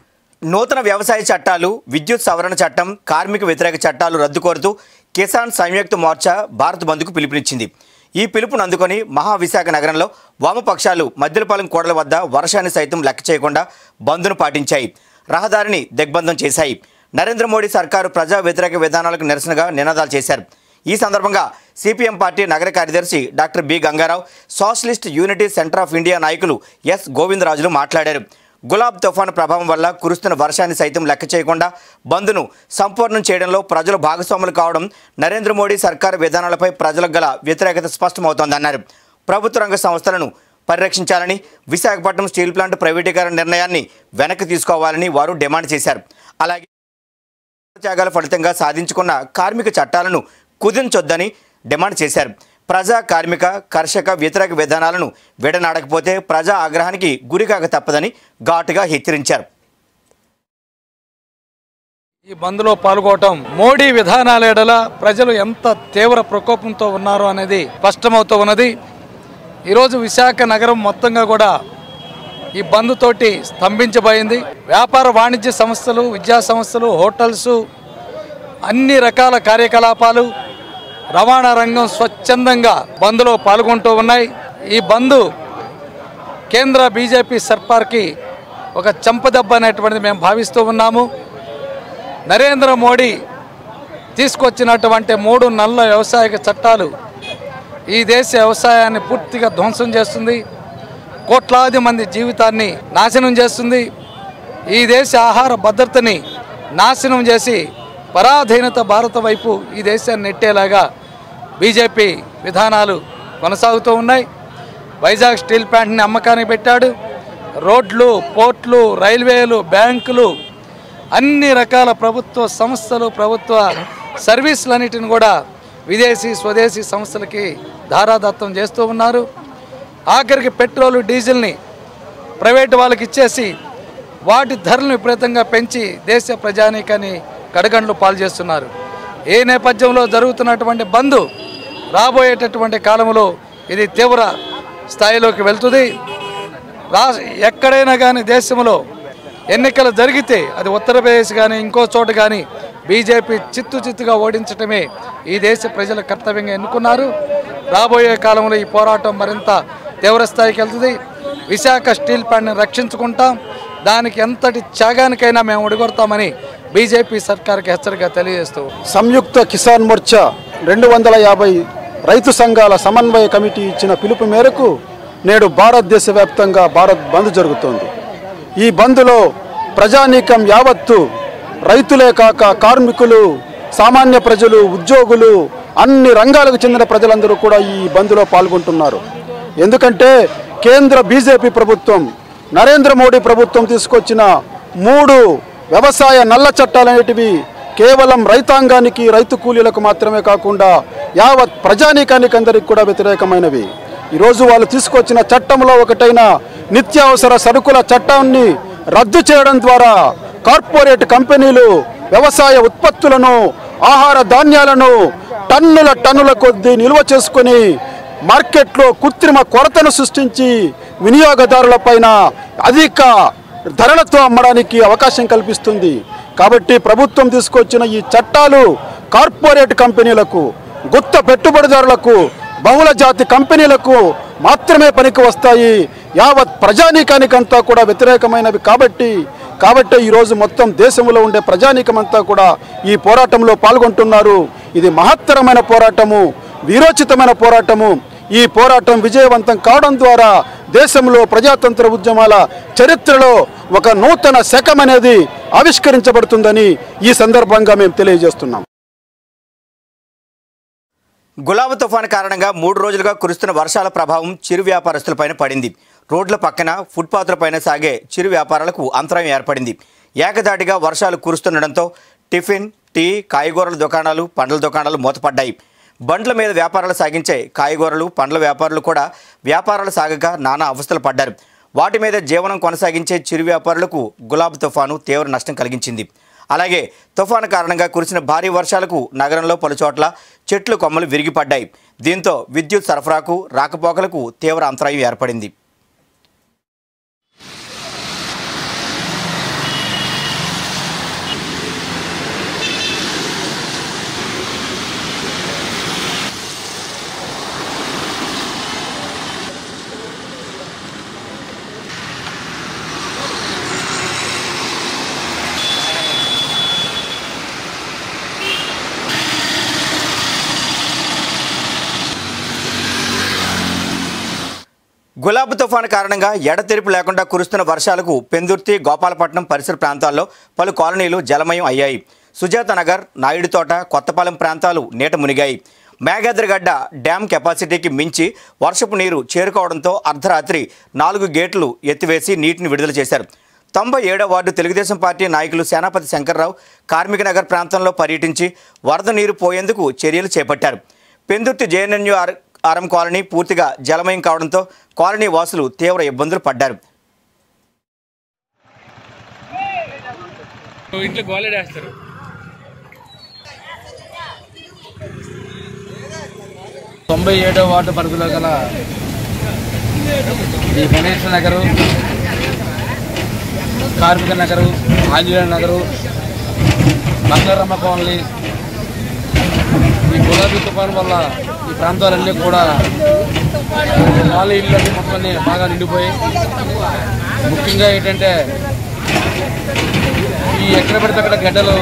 నూతన వ్యవసాయ చట్టాలు విద్యుత్ సవరణ చట్టం కార్మిక వ్యతిరేక చట్టాలు రద్దు కోరుతూ కిసాన్ సంయుక్త మోర్చా భారత్ బంద్కు పిలుపునిచ్చింది ఈ పిలుపును అందుకొని మహావిశాఖ నగరంలో వామపక్షాలు మద్దిలపాలెం కోడల వద్ద వర్షాన్ని సైతం లెక్క చేయకుండా బంద్ను పాటించాయి రహదారిని దిగ్బంధం చేశాయి నరేంద్ర మోడీ సర్కారు ప్రజా వ్యతిరేక విధానాలకు నిరసనగా నినాదాలు చేశారు ఈ సందర్భంగా సిపిఎం పార్టీ నగర కార్యదర్శి doctor B Gangarao socialist unity centre of India నాయకులు ఎస్ గోవిందరాజులు మాట్లాడారు గులాబ్ తుఫాను ప్రభావం వల్ల కురుస్తున్న వర్షాన్ని సైతం లెక్క చేయకుండా బంద్ను సంపూర్ణం చేయడంలో ప్రజలు భాగస్వాములు కావడం నరేంద్ర మోడీ సర్కారు విధానాలపై ప్రజలకు గల వ్యతిరేకత స్పష్టమవుతోందన్నారు ప్రభుత్వ రంగ సంస్థలను పరిరక్షించాలని విశాఖపట్నం స్టీల్ ప్లాంట్ ప్రైవేటీకరణ నిర్ణయాన్ని వెనక్కి తీసుకోవాలని వారు డిమాండ్ చేశారు అలాగే త్యాగాల ఫలితంగా సాధించుకున్న కార్మిక చట్టాలను కుదించొద్దని డిమాండ్ చేశారు ప్రజా కార్మిక కర్షక వ్యతిరేక విధానాలను విడనాడకపోతే ప్రజా ఆగ్రహానికి గురికాక తప్పదని ఘాటుగా హెచ్చరించారు ఈ బంద్లో పాల్గొనడం మోడీ విధానాల ఎడల ప్రజలు ఎంత తీవ్ర ప్రకోపంతో ఉన్నారో అనేది స్పష్టమవుతూ ఉన్నది ఈరోజు విశాఖ నగరం మొత్తంగా కూడా ఈ బంద్ తోటి స్తంభించబోయింది వ్యాపార వాణిజ్య సంస్థలు విద్యా సంస్థలు హోటల్స్ అన్ని రకాల కార్యకలాపాలు రవాణా రంగం స్వచ్ఛందంగా బంద్లో పాల్గొంటూ ఉన్నాయి ఈ బంద్ కేంద్ర బీజేపీ సర్కార్కి ఒక చంపదెబ్బ అనేటువంటిది మేము భావిస్తూ ఉన్నాము నరేంద్ర మోడీ తీసుకొచ్చినటువంటి మూడు నల్ల వ్యవసాయ చట్టాలు ఈ దేశ వ్యవసాయాన్ని పూర్తిగా ధ్వంసం చేస్తుంది కోట్లాది మంది జీవితాన్ని నాశనం చేస్తుంది ఈ దేశ ఆహార భద్రతని నాశనం చేసి పరాధీనత భారత వైపు ఈ దేశాన్ని నెట్టేలాగా బీజేపీ విధానాలు కొనసాగుతూ ఉన్నాయి వైజాగ్ స్టీల్ ప్లాంట్ని అమ్మకానికి పెట్టాడు రోడ్లు పోర్ట్లు రైల్వేలు బ్యాంకులు అన్ని రకాల ప్రభుత్వ సంస్థలు ప్రభుత్వ సర్వీసులన్నిటిని కూడా విదేశీ స్వదేశీ సంస్థలకి ధారాదత్తం చేస్తూ ఉన్నారు ఆఖరికి పెట్రోలు డీజిల్ని ప్రైవేటు వాళ్ళకి ఇచ్చేసి వాటి ధరలను విపరీతంగా పెంచి దేశ ప్రజానీకాన్ని కడగండ్లు పాలు చేస్తున్నారు ఏ నేపథ్యంలో జరుగుతున్నటువంటి బంద్ రాబోయేటటువంటి కాలంలో ఇది తీవ్ర స్థాయిలోకి వెళ్తుంది రా ఎక్కడైనా కానీ దేశంలో ఎన్నికలు జరిగితే అది ఉత్తరప్రదేశ్ కానీ ఇంకో చోట కానీ బీజేపీ చిత్తు చిత్తుగా ఓడించటమే ఈ దేశ ప్రజల కర్తవ్యంగా ఎన్నుకున్నారు రాబోయే కాలంలో ఈ పోరాటం మరింత తీవ్ర స్థాయికి వెళ్తుంది విశాఖ స్టీల్ ప్లాంట్ని రక్షించుకుంటాం దానికి ఎంతటి త్యాగానికైనా మేము ఒడిగొడతామని బీజేపీ సర్కార్కి హెచ్చరిక తెలియజేస్తూ సంయుక్త కిసాన్ మోర్చా రెండు వందల యాభై రైతు సంఘాల సమన్వయ కమిటీ ఇచ్చిన పిలుపు మేరకు నేడు భారతదేశ వ్యాప్తంగా భారత్ బంద్ జరుగుతోంది ఈ బంద్లో ప్రజానీకం యావత్తు రైతులే కాక కార్మికులు సామాన్య ప్రజలు ఉద్యోగులు అన్ని రంగాలకు చెందిన ప్రజలందరూ కూడా ఈ బంద్లో పాల్గొంటున్నారు ఎందుకంటే కేంద్ర బీజేపీ ప్రభుత్వం నరేంద్ర మోడీ ప్రభుత్వం తీసుకొచ్చిన మూడు వ్యవసాయ నల్ల చట్టాలనేటివి కేవలం రైతాంగానికి రైతు కూలీలకు మాత్రమే కాకుండా యావత్ ప్రజానీకానికి అందరికి కూడా వ్యతిరేకమైనవి ఈరోజు వాళ్ళు తీసుకొచ్చిన చట్టంలో ఒకటైన నిత్యావసర సరుకుల చట్టాన్ని రద్దు చేయడం ద్వారా కార్పొరేట్ కంపెనీలు వ్యవసాయ ఉత్పత్తులను ఆహార ధాన్యాలను టన్నుల టన్నుల కొద్దీ నిల్వ చేసుకొని మార్కెట్లో కృత్రిమ కొరతను సృష్టించి వినియోగదారుల పైన అధిక ధరలతో అమ్మడానికి అవకాశం కల్పిస్తుంది కాబట్టి ప్రభుత్వం తీసుకొచ్చిన ఈ చట్టాలు కార్పొరేట్ కంపెనీలకు గుత్త పెట్టుబడిదారులకు బహుళ జాతి కంపెనీలకు మాత్రమే పనికి వస్తాయి యావత్ ప్రజానీకానికంతా కూడా వ్యతిరేకమైనవి కాబట్టి కాబట్టి ఈరోజు మొత్తం దేశంలో ఉండే ప్రజానీకమంతా కూడా ఈ పోరాటంలో పాల్గొంటున్నారు ఇది మహత్తరమైన పోరాటము వీరోచితమైన పోరాటము ఈ పోరాటం విజయవంతం కావడం ద్వారా దేశంలో ప్రజాతంత్ర ఉద్యమాల చరిత్రలో ఒక నూతన శకం అనేది ఆవిష్కరించబడుతుందని ఈ సందర్భంగా మేము తెలియజేస్తున్నాం గులాబ్ తుఫాన్ కారణంగా మూడు రోజులుగా కురుస్తున్న వర్షాల ప్రభావం చిరు వ్యాపారస్తులపైన పడింది రోడ్ల పక్కన ఫుట్పాత్లపైన సాగే చిరు వ్యాపారాలకు అంతరాయం ఏర్పడింది ఏకదాటిగా వర్షాలు కురుస్తుండడంతో టిఫిన్ టీ కాయగూరల దుకాణాలు పండ్ల దుకాణాలు మూతపడ్డాయి బండ్ల మీద వ్యాపారాలు సాగించే కాయగూరలు పండ్ల వ్యాపారులు కూడా వ్యాపారాలు సాగక నానా అవస్థలు పడ్డారు వాటి మీద జీవనం కొనసాగించే చిరు వ్యాపారులకు గులాబ్ తుఫాను తీవ్ర నష్టం కలిగించింది అలాగే తుఫాను కారణంగా కురిసిన భారీ వర్షాలకు నగరంలో పలుచోట్ల చెట్లు కొమ్మలు విరిగిపడ్డాయి దీంతో విద్యుత్ సరఫరాకు రాకపోకలకు తీవ్ర అంతరాయం ఏర్పడింది గులాబీ తుఫాను కారణంగా ఎడతెరిపి లేకుండా కురుస్తున్న వర్షాలకు పెందుర్తి గోపాలపట్నం పరిసర ప్రాంతాల్లో పలు కాలనీలు జలమయం అయ్యాయి సుజాత నగర్ నాయుడుతోట కొత్తపాలెం ప్రాంతాలు నీట మునిగాయి మేఘాద్రిగడ్డ డ్యాం కెపాసిటీకి మించి వర్షపు నీరు చేరుకోవడంతో అర్ధరాత్రి నాలుగు గేట్లు ఎత్తివేసి నీటిని విడుదల చేశారు తొంభై ఏడో వార్డు తెలుగుదేశం పార్టీ నాయకులు సేనాపతి శంకర్రావు కార్మిక నగర్ ప్రాంతంలో పర్యటించి వరద నీరు పోయేందుకు చర్యలు చేపట్టారు Pendurthi JNNURM colony పూర్తిగా జలమయం కావడంతో కాలనీ వాసులు తీవ్ర ఇబ్బందులు పడ్డారు ఇంట్లో గోలెడేస్తారు తొంభై ఏడో వార్డు పరిధిలో గల ఈ గణేష్ నగరు కార్మిక నగరు ఆంజనేయ నగరు బంగారమ్మ కాలనీ ఈ గులాబీ తుఫాను వల్ల ఈ ప్రాంతాలన్నీ కూడా వాళ్ళ ఇళ్ళన్నీ మొత్తం అన్నీ బాగా నిండిపోయాయి ముఖ్యంగా ఏంటంటే ఈ ఎక్కడ పడితే అక్కడ గడ్డలు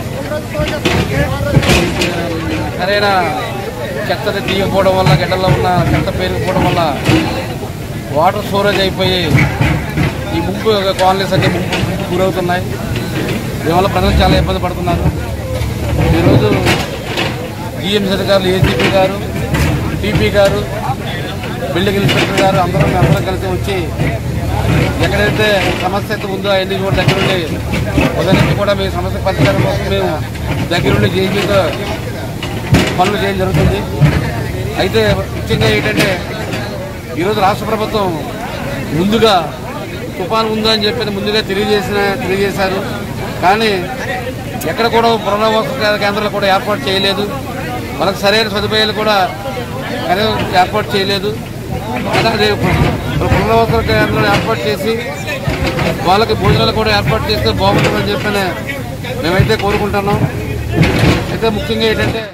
సరైన చెత్తని తీయకపోవడం వల్ల గడ్డల్లో ఉన్న చెత్త పేరుకుపోవడం వల్ల వాటర్ స్టోరేజ్ అయిపోయి ఈ ముంపు కాలనీస్ అన్ని ముంపు ముంపు గురవుతున్నాయి దీనివల్ల ప్రజలు చాలా ఇబ్బంది పడుతున్నారు ఈరోజు జిఎంసీ అధికారులు ఏసీపీ గారు టీపీ గారు బిల్డింగ్ ఇన్స్పెక్టర్ గారు అందరం అందరం కలిసి వచ్చి ఎక్కడైతే సమస్య అయితే ఉందో అవన్నీ కూడా దగ్గరుండి ఉదయం నుంచి కూడా మీ సమస్య పరిష్కారం కోసం మేము దగ్గరుండి జేజీతో పనులు చేయడం జరుగుతుంది అయితే ముఖ్యంగా ఏంటంటే ఈరోజు రాష్ట్ర ప్రభుత్వం ముందుగా తుఫాను ఉందని చెప్పి ముందుగా తెలియజేసిన తెలియజేశారు కానీ ఎక్కడ కూడా పునరావాస కేంద్రాలు కూడా ఏర్పాటు చేయలేదు మనకు సరైన సదుపాయాలు కూడా కనీసం ఏర్పాటు చేయలేదు అలాగే పునరావాస కేంద్రాలు ఏర్పాటు చేసి వాళ్ళకి భోజనాలు కూడా ఏర్పాటు చేస్తే బాగుంటుందని చెప్పి మేమైతే కోరుకుంటున్నాం అయితే ముఖ్యంగా ఏంటంటే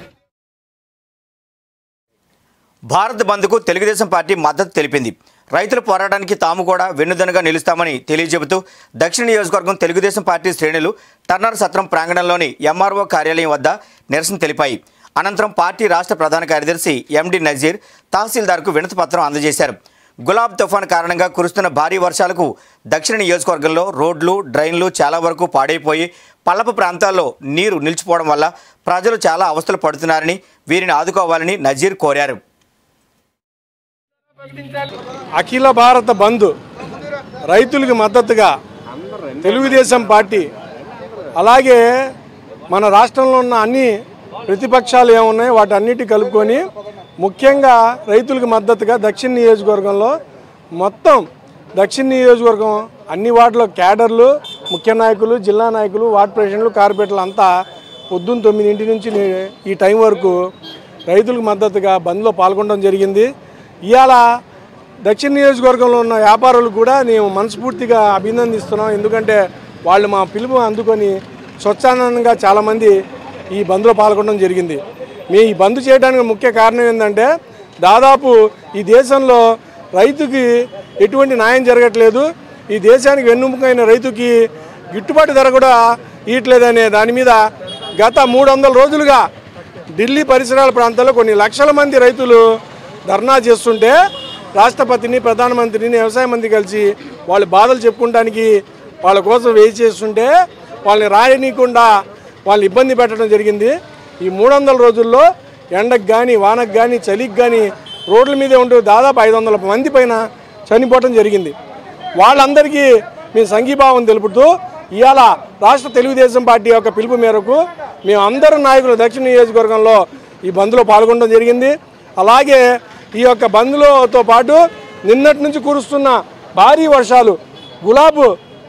భారత్ బంద్కు తెలుగుదేశం పార్టీ మద్దతు తెలిపింది రైతుల పోరాటానికి తాము కూడా వెన్నుదనుగా నిలుస్తామని తెలియజెబుతూ దక్షిణ నియోజకవర్గం తెలుగుదేశం పార్టీ శ్రేణులు టర్నర్ సత్రం ప్రాంగణంలోని ఎంఆర్ఓ కార్యాలయం వద్ద నిరసన తెలిపాయి అనంతరం పార్టీ రాష్ట్ర ప్రధాన కార్యదర్శి ఎండి నజీర్ తహసీల్దార్కు వినతి పత్రం అందజేశారు గులాబ్ తుఫాన్ కారణంగా కురుస్తున్న భారీ వర్షాలకు దక్షిణ నియోజకవర్గంలో రోడ్లు డ్రైన్లు చాలా వరకు పాడైపోయి పల్లపు ప్రాంతాల్లో నీరు నిలిచిపోవడం వల్ల ప్రజలు చాలా అవస్థలు పడుతున్నారని వీరిని ఆదుకోవాలని నజీర్ కోరారు అఖిల భారత బంద్ రైతులకు మద్దతుగా తెలుగుదేశం పార్టీ అలాగే మన రాష్ట్రంలో ఉన్న అన్ని ప్రతిపక్షాలు ఏమున్నాయి వాటి అన్నిటి కలుపుకొని ముఖ్యంగా రైతులకు మద్దతుగా దక్షిణ నియోజకవర్గంలో మొత్తం దక్షిణ నియోజకవర్గం అన్ని వార్డులో క్యాడర్లు ముఖ్య నాయకులు జిల్లా నాయకులు వార్డు ప్రెసిడెంట్లు కార్పొరేటర్లు అంతా పొద్దున్న తొమ్మిదింటి నుంచి నే- ఈ టైం వరకు రైతులకు మద్దతుగా బంద్లో పాల్గొనడం జరిగింది ఇవాళ దక్షిణ నియోజకవర్గంలో ఉన్న వ్యాపారులు కూడా మేము మనస్ఫూర్తిగా అభినందిస్తున్నాం ఎందుకంటే వాళ్ళు మా పిలుపు అందుకొని స్వచ్ఛానందంగా చాలామంది ఈ బంద్లో పాల్గొనడం జరిగింది మీ ఈ బంద్ చేయడానికి ముఖ్య కారణం ఏంటంటే దాదాపు ఈ దేశంలో రైతుకి ఎటువంటి న్యాయం జరగట్లేదు ఈ దేశానికి వెన్నుముకైన రైతుకి గిట్టుబాటు ధర కూడా ఇయట్లేదనే దాని మీద గత మూడు వందల రోజులుగా ఢిల్లీ పరిసరాల ప్రాంతాల్లో కొన్ని లక్షల మంది రైతులు ధర్నా చేస్తుంటే రాష్ట్రపతిని ప్రధానమంత్రిని వ్యవసాయ మంత్రి కలిసి వాళ్ళ బాధలు చెప్పుకోవడానికి వాళ్ళ కోసం వేచి చేస్తుంటే వాళ్ళని రాయనీయకుండా వాళ్ళని ఇబ్బంది పెట్టడం జరిగింది ఈ మూడు వందల రోజుల్లో ఎండకు కానీ వానకు కానీ చలికి కానీ రోడ్ల మీదే ఉంటూ దాదాపు ఐదు వందల మంది పైన చనిపోవడం జరిగింది వాళ్ళందరికీ మేము సంఘీభావం తెలుపుతూ ఇవాళ రాష్ట్ర తెలుగుదేశం పార్టీ యొక్క పిలుపు మేరకు మేము అందరు నాయకులు దక్షిణ నియోజకవర్గంలో ఈ బంద్లో పాల్గొనడం జరిగింది అలాగే ఈ యొక్క బంద్లోతో పాటు నిన్నటి నుంచి కురుస్తున్న భారీ వర్షాలు గులాబు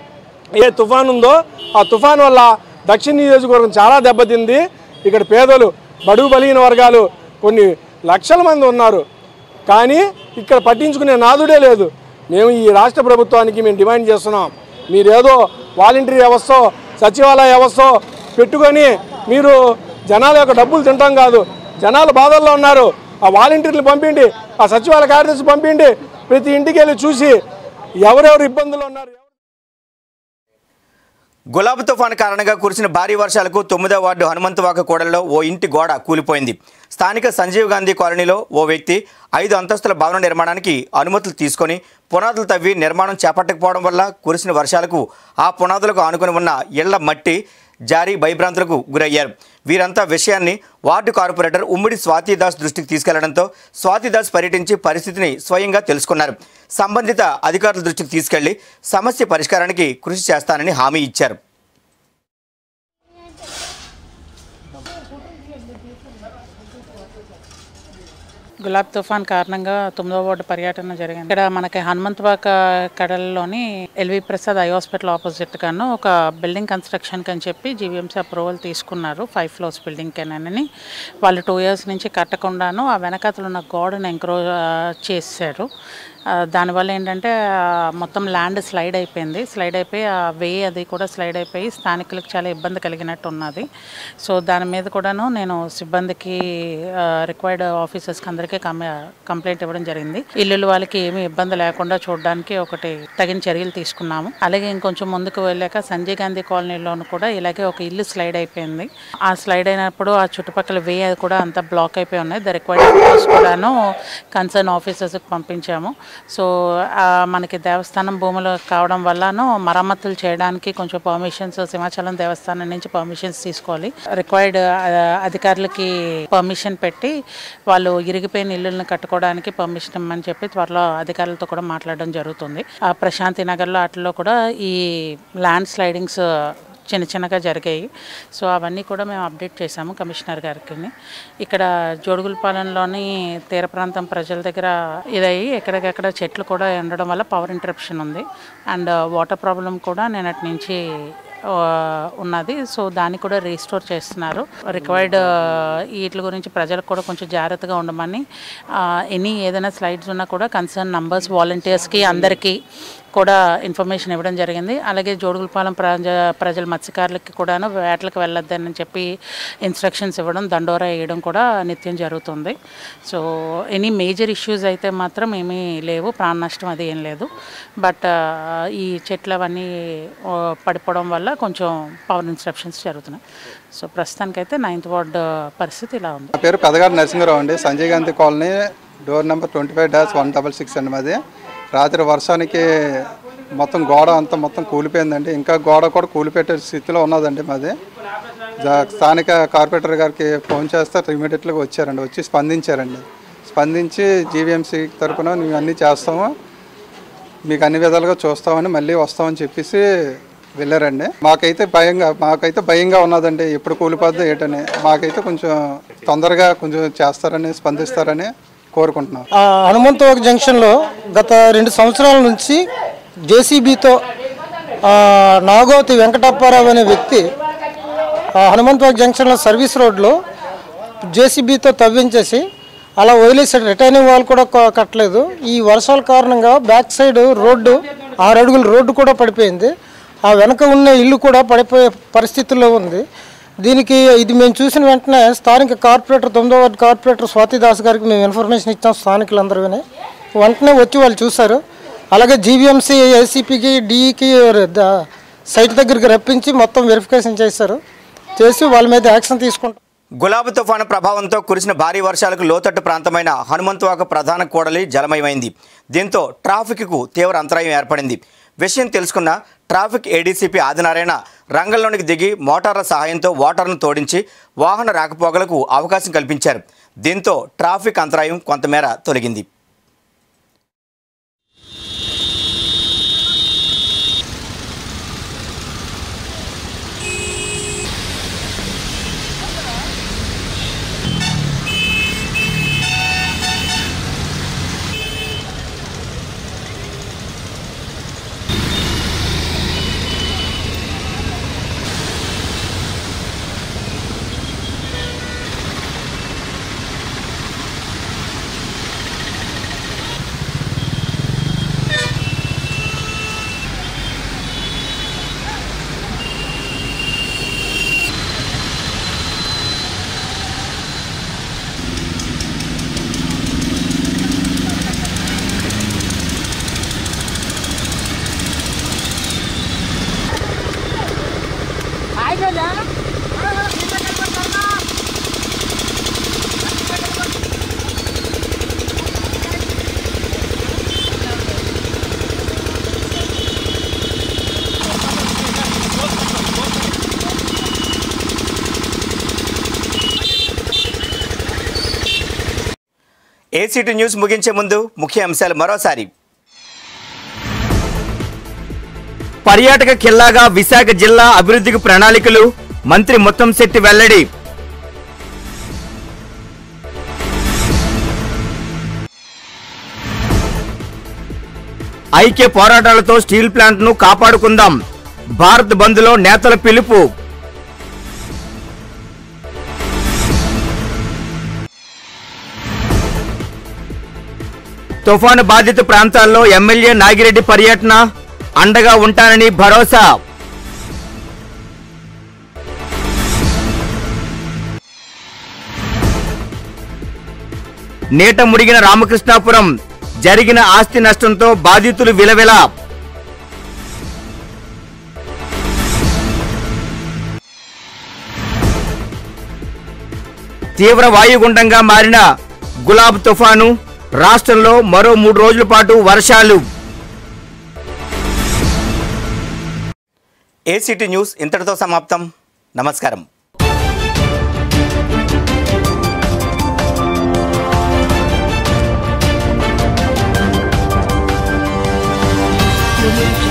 ఏ తుఫాన్ ఉందో ఆ తుఫాన్ వల్ల దక్షిణ నియోజకవర్గం చాలా దెబ్బతింది ఇక్కడ పేదలు బడుగు బలిగిన వర్గాలు కొన్ని లక్షల మంది ఉన్నారు కానీ ఇక్కడ పట్టించుకునే నాదుడే లేదు మేము ఈ రాష్ట్ర ప్రభుత్వానికి మేము డిమాండ్ చేస్తున్నాం మీరేదో వాలంటరీ వ్యవస్థ సచివాలయ వ్యవస్థ పెట్టుకొని మీరు జనాల యొక్క డబ్బులు తింటాం కాదు జనాలు బాధల్లో ఉన్నారు ఆ వాలంటీర్లు పంపిండి ఆ సచివాలయ కార్యదర్శి పంపిండి ప్రతి ఇంటికి వెళ్ళి చూసి ఎవరెవరు ఇబ్బందులు ఉన్నారు గులాబీ తుఫాను కారణంగా కురిసిన భారీ వర్షాలకు తొమ్మిదో వార్డు హనుమంతవాక కూడలిలో ఓ ఇంటి గోడ కూలిపోయింది స్థానిక సంజీవ్ గాంధీ కాలనీలో ఓ వ్యక్తి ఐదు అంతస్తుల భవన నిర్మాణానికి అనుమతులు తీసుకొని పునాదులు తవ్వి నిర్మాణం చేపట్టకపోవడం వల్ల కురిసిన వర్షాలకు ఆ పునాదులకు ఆనుకుని ఉన్న ఇళ్ల మట్టి జారీ భయభ్రాంతులకు గురయ్యారు వీరంతా విషయాన్ని వార్డు కార్పొరేటర్ ఉమ్మిడి స్వాతిదాస్ దృష్టికి తీసుకెళ్లడంతో స్వాతిదాస్ పర్యటించి పరిస్థితిని స్వయంగా తెలుసుకున్నారు సంబంధిత అధికారుల దృష్టికి తీసుకెళ్లి సమస్య పరిష్కారానికి కృషి చేస్తానని హామీ ఇచ్చారు గులాబ్ తుఫాన్ కారణంగా తొమ్మిదో వార్డు పర్యటన జరిగింది ఇక్కడ మనకి హనుమంతవాక కడలలోని LV Prasad eye hospital opposite గాను ఒక బిల్డింగ్ కన్స్ట్రక్షన్ అని చెప్పి జీవీఎంసీ అప్రూవల్ తీసుకున్నారు ఫైవ్ ఫ్లోర్స్ బిల్డింగ్ అని వాళ్ళు టూ ఇయర్స్ నుంచి కట్టకుండాను ఆ వెనకాతలు ఉన్న గోడను ఎంక్రోజ్ చేశారు ఆ, దానివల్ల ఏంటంటే ఆ, మొత్తం ల్యాండ్ స్లైడ్ అయిపోయింది స్లైడ్ అయిపోయి ఆ వే అది కూడా స్లైడ్ అయిపోయి స్థానికులకు చాలా ఇబ్బంది కలిగినట్టు ఉన్నది సో దాని మీద కూడాను నేను సిబ్బందికి రిక్వైర్డ్ ఆఫీసర్స్కి అందరికీ కం కంప్లైంట్ ఇవ్వడం జరిగింది ఇల్లు వాళ్ళకి ఏమీ ఇబ్బంది లేకుండా చూడడానికి ఒకటి తగిన చర్యలు తీసుకున్నాము అలాగే ఇంకొంచెం ముందుకు వెళ్ళాక సంజయ్ గాంధీ కాలనీలోను కూడా ఇలాగే ఒక ఇల్లు స్లైడ్ అయిపోయింది ఆ స్లైడ్ అయినప్పుడు ఆ చుట్టుపక్కల వే అది కూడా అంతా బ్లాక్ అయిపోయి ఉన్నాయి ద రిక్వైర్డ్ ఫోటోస్ కూడాను కన్సర్న్ ఆఫీసర్స్కి పంపించాము సో ఆ, మనకి దేవస్థానం భూములు కావడం వల్లను మరమ్మతులు చేయడానికి కొంచెం పర్మిషన్స్ సింహాచలం దేవస్థానం నుంచి పర్మిషన్స్ తీసుకోవాలి రిక్వైర్డ్ అధికారులకి పర్మిషన్ పెట్టి వాళ్ళు ఇరిగిపోయిన ఇల్లులను కట్టుకోవడానికి పర్మిషన్ ఇమ్మని చెప్పి త్వరలో అధికారులతో కూడా మాట్లాడడం జరుగుతుంది ఆ ప్రశాంతి నగర్లో వాటిలో కూడా ఈ ల్యాండ్ స్లైడింగ్స్ చిన్న చిన్నగా జరిగాయి సో అవన్నీ కూడా మేము అప్డేట్ చేశాము కమిషనర్ గారికి ఇక్కడ జోడుగులపాలెంలోని తీర ప్రాంతం ప్రజల దగ్గర ఇదయ్యి ఎక్కడికెక్కడ చెట్లు కూడా ఉండడం వల్ల పవర్ ఇంటరప్షన్ ఉంది అండ్ వాటర్ ప్రాబ్లం కూడా నేనటి నుంచి ఆ, ఉన్నది సో దాన్ని కూడా రీస్టోర్ చేస్తున్నారు రిక్వైర్డ్ వీటి గురించి ప్రజలకు కూడా కొంచెం జాగ్రత్తగా ఉండమని ఎనీ ఏదైనా స్లైడ్స్ ఉన్నా కూడా కన్సర్న్ నంబర్స్ వాలంటీర్స్కి అందరికీ కూడా ఇన్ఫర్మేషన్ ఇవ్వడం జరిగింది అలాగే జోడుగులపాలెం ప్రజ ప్రజల మత్స్యకారులకి కూడాను వేటలకు వెళ్ళొద్దని చెప్పి ఇన్స్ట్రక్షన్స్ ఇవ్వడం దండోరా వేయడం కూడా నిత్యం జరుగుతుంది సో ఎనీ మేజర్ ఇష్యూస్ అయితే మాత్రం ఏమీ లేవు ప్రాణ నష్టం అది ఏం లేదు బట్ ఈ చెట్లు అవన్నీ ఆ, పడిపోవడం వల్ల కొంచెం పవర్ ఇన్స్ట్రక్షన్స్ జరుగుతున్నాయి సో ప్రస్తుతానికైతే నైన్త్ వార్డ్ పరిస్థితి ఇలా ఉంది నా పేరు పెదగారి నరసింహరావు అండి Sanjay Gandhi colony door number twenty five dash one double six అండి మాది రాత్రి వర్షానికి మొత్తం గోడ అంతా మొత్తం కూలిపోయిందండి ఇంకా గోడ కూడా కూలిపెట్టే స్థితిలో ఉన్నదండి మాది జా- స్థానిక కార్పొరేటర్ గారికి ఫోన్ చేస్తే ఇమీడియట్గా వచ్చారండి వచ్చి స్పందించారండి స్పందించి జీవీఎంసీ తరపున మేము అన్నీ చేస్తాము మీకు అన్ని విధాలుగా చూస్తామని మళ్ళీ వస్తామని చెప్పేసి వెళ్ళారండి మాకైతే భయంగా మాకైతే భయంగా ఉన్నదండి ఎప్పుడు కూలిపోద్దో ఏంటని మాకైతే కొంచెం తొందరగా కొంచెం చేస్తారని స్పందిస్తారని కోరుకుంటున్నాం ఆ హనుమంతవాక జంక్షన్లో గత రెండు సంవత్సరాల నుంచి జేసీబీతో నాగోతి వెంకటప్పారావు అనే వ్యక్తి ఆ హనుమంతవాక జంక్షన్లో సర్వీస్ రోడ్లో జేసీబీతో తవ్వించేసి అలా వదిలేసాడు రిటైనింగ్ వాల్ కూడా క- కట్టలేదు ఈ వర్షాల కారణంగా బ్యాక్ సైడ్ రోడ్డు ఆరు అడుగుల రోడ్డు కూడా పడిపోయింది ఆ వెనక ఉన్న ఇల్లు కూడా పడిపోయే పరిస్థితుల్లో ఉంది దీనికి ఇది మేము చూసిన వెంటనే స్థానిక కార్పొరేటర్ తొమ్మిదో వార్డు కార్పొరేటర్ స్వాతి దాస్ గారికి మేము ఇన్ఫర్మేషన్ ఇచ్చాం స్థానికులందరూ వెంటనే వచ్చి వాళ్ళు చూశారు అలాగే జీవీఎంసీ ఏసీపీకి డిఈకి సైట్ దగ్గరికి రప్పించి మొత్తం వెరిఫికేషన్ చేశారు చేసి వాళ్ళ మీద యాక్షన్ తీసుకుంటాం గులాబీ తుఫాను ప్రభావంతో కురిసిన భారీ వర్షాలకు లోతట్టు ప్రాంతమైన హనుమంతువాక ప్రధాన కూడలి జలమయమైంది దీంతో ట్రాఫిక్కు తీవ్ర అంతరాయం ఏర్పడింది విషయం తెలుసుకున్న ట్రాఫిక్ ఏడీసీపీ ఆదినారాయణ రంగంలోనికి దిగి మోటార్ల సహాయంతో వాటర్ను తోడించి వాహన రాకపోకలకు అవకాశం కల్పించారు దీంతో ట్రాఫిక్ అంతరాయం కొంతమేర తొలగింది ఏసీటీ న్యూస్ ముగించే ముందు ముఖ్య అంశాలు మరోసారి పర్యాటక కిల్లాగా విశాఖ జిల్లా అభివృద్ధికి ప్రణాళికలు మంత్రి ముత్తంశెట్టి వెల్లడి ఐక్య పోరాటాలతో స్టీల్ ప్లాంట్ ను కాపాడుకుందాం భారత్ బంద్లో నేతల పిలుపు తుఫాను బాధిత ప్రాంతాల్లో ఎమ్మెల్యే నాగిరెడ్డి పర్యటన అండగా ఉంటానని భరోసా నీట ముడిగిన రామకృష్ణాపురం జరిగిన ఆస్తి నష్టంతో బాధితులు విలవిల తీవ్ర వాయుగుండంగా మారిన గులాబ్ తుఫాను రాష్ట్రంలో మరో మూడు రోజుల పాటు వర్షాలు ఏసీటీ న్యూస్ ఇంతటితో సమాప్తం నమస్కారం Audio